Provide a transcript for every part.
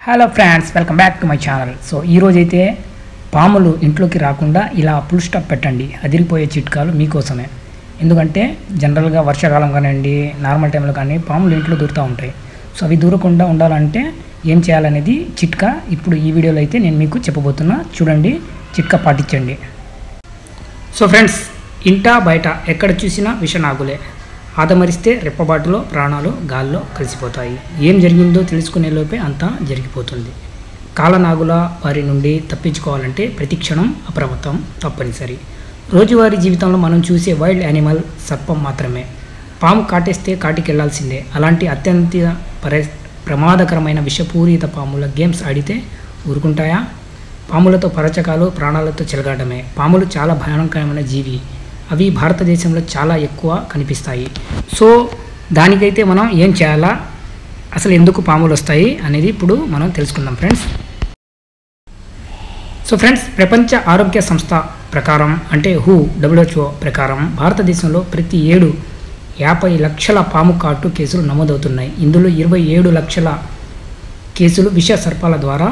hello friends welcome back to my channel so ఈరోజైతే పాములు ఇంట్లోకి రాకుండా ఇలా ఫుల్ స్టాప్ పెట్టండి అదిరిపోయే చిట్కాలు మీకోసమే ఎందుకంటే జనరల్గా వర్షాకాలం కానివ్వండి నార్మల్ టైంలో కానీ పాములు ఇంట్లో దూరుతూ ఉంటాయి సో అవి దూరకుండా ఉండాలంటే ఏం చేయాలనేది చిట్కా ఇప్పుడు ఈ వీడియోలో అయితే నేను మీకు చెప్పబోతున్నా చూడండి చిట్కా పాటించండి సో ఫ్రెండ్స్ ఇంటా బయట ఎక్కడ చూసినా విషనాగులే ఆదమరిస్తే రెప్పబాటులో ప్రాణాలు గాల్లో కలిసిపోతాయి ఏం జరిగిందో తెలుసుకునే లోపే అంతా జరిగిపోతుంది కాలనాగుల వారి నుండి తప్పించుకోవాలంటే ప్రతి క్షణం అప్రమత్తం తప్పనిసరి రోజువారీ జీవితంలో మనం చూసే వైల్డ్ యానిమల్ సర్పం మాత్రమే పాము కాటేస్తే కాటికెళ్లాల్సిందే అలాంటి అత్యంత పరి ప్రమాదకరమైన విషపూరిత పాముల గేమ్స్ ఆడితే ఊరుకుంటాయా పాములతో పరచకాలు ప్రాణాలతో చెలగాటమే పాములు చాలా భయానకరమైన జీవి అవి భారతదేశంలో చాలా ఎక్కువ కనిపిస్తాయి సో దానికైతే మనం ఏం చేయాలా అసలు ఎందుకు పాములు వస్తాయి అనేది ఇప్పుడు మనం తెలుసుకుందాం ఫ్రెండ్స్ సో ఫ్రెండ్స్ ప్రపంచ ఆరోగ్య సంస్థ ప్రకారం అంటే హూ డబ్ల్యూహెచ్ఓ ప్రకారం భారతదేశంలో ప్రతి ఏడు యాభై లక్షల పాము కాటు కేసులు నమోదవుతున్నాయి ఇందులో ఇరవై ఏడు లక్షల కేసులు విష సర్పాల ద్వారా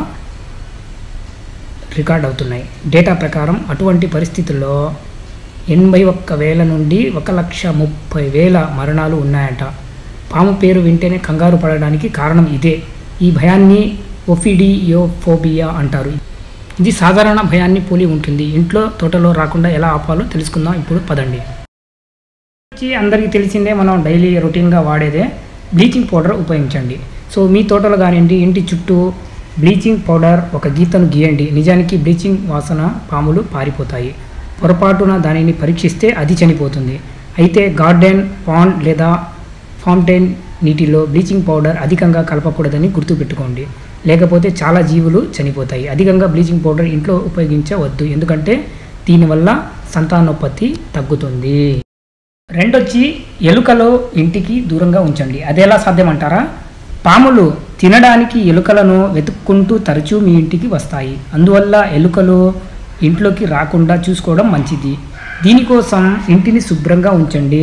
రికార్డ్ అవుతున్నాయి డేటా ప్రకారం అటువంటి పరిస్థితుల్లో ఎనభై ఒక్క వేల నుండి ఒక లక్ష ముప్పై వేల మరణాలు ఉన్నాయట పాము పేరు వింటేనే కంగారు పడడానికి కారణం ఇదే ఈ భయాన్ని ఒఫిడియోఫోబియా అంటారు ఇది సాధారణ భయాన్ని పోలి ఉంటుంది ఇంట్లో తోటలో రాకుండా ఎలా ఆపాలో తెలుసుకుందాం ఇప్పుడు పదండి వచ్చి అందరికీ తెలిసిందే మనం డైలీ రొటీన్గా వాడేదే బ్లీచింగ్ పౌడర్ ఉపయోగించండి సో మీ తోటలో కానివ్వండి ఇంటి చుట్టూ బ్లీచింగ్ పౌడర్ ఒక గీతను గీయండి నిజానికి బ్లీచింగ్ వాసన పాములు పారిపోతాయి పొరపాటున దానిని పరీక్షిస్తే అది చనిపోతుంది అయితే గార్డెన్ పాండ్ లేదా ఫౌంటైన్ నీటిలో బ్లీచింగ్ పౌడర్ అధికంగా కలపకూడదని గుర్తుపెట్టుకోండి లేకపోతే చాలా జీవులు చనిపోతాయి అధికంగా బ్లీచింగ్ పౌడర్ ఇంట్లో ఉపయోగించవద్దు ఎందుకంటే దీనివల్ల సంతానోత్పత్తి తగ్గుతుంది రెండొచ్చి ఎలుకలు ఇంటికి దూరంగా ఉంచండి అదెలా సాధ్యమంటారా పాములు తినడానికి ఎలుకలను వెతుక్కుంటూ తరచూ మీ ఇంటికి వస్తాయి అందువల్ల ఎలుకలు ఇంట్లోకి రాకుండా చూసుకోవడం మంచిది దీనికోసం ఇంటిని శుభ్రంగా ఉంచండి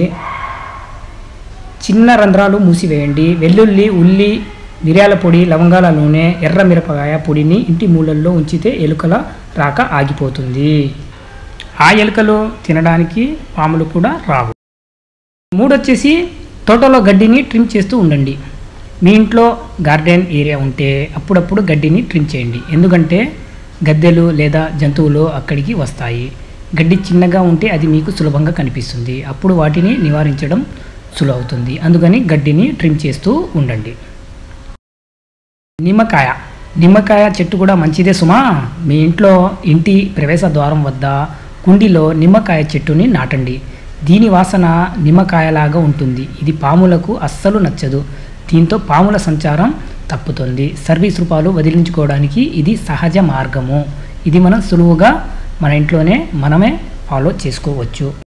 చిన్న రంధ్రాలు మూసివేయండి వెల్లుల్లి ఉల్లి మిరియాల పొడి లవంగాల నూనె ఎర్ర మిరపకాయ పొడిని ఇంటి మూలల్లో ఉంచితే ఎలుకల రాక ఆగిపోతుంది ఆ ఎలుకలు తినడానికి పాములు కూడా రావు మూడొచ్చేసి తోటలో గడ్డిని ట్రిమ్ చేస్తూ ఉండండి మీ ఇంట్లో గార్డెన్ ఏరియా ఉంటే అప్పుడప్పుడు గడ్డిని ట్రిమ్ చేయండి ఎందుకంటే గద్దెలు లేదా జంతువులు అక్కడికి వస్తాయి గడ్డి చిన్నగా ఉంటే అది మీకు సులభంగా కనిపిస్తుంది అప్పుడు వాటిని నివారించడం సులువవుతుంది అందుకని గడ్డిని ట్రిమ్ చేస్తూ ఉండండి నిమ్మకాయ నిమ్మకాయ చెట్టు కూడా మంచిదే సుమా మీ ఇంట్లో ఇంటి ప్రవేశ ద్వారం వద్ద కుండీలో నిమ్మకాయ చెట్టుని నాటండి దీని వాసన నిమ్మకాయలాగా ఉంటుంది ఇది పాములకు అస్సలు నచ్చదు దీంతో పాముల సంచారం తప్పుతుంది సర్వీస్ రూపాలు వదిలించుకోవడానికి ఇది సహజ మార్గము ఇది మనం సులువుగా మన ఇంట్లోనే మనమే ఫాలో చేసుకోవచ్చు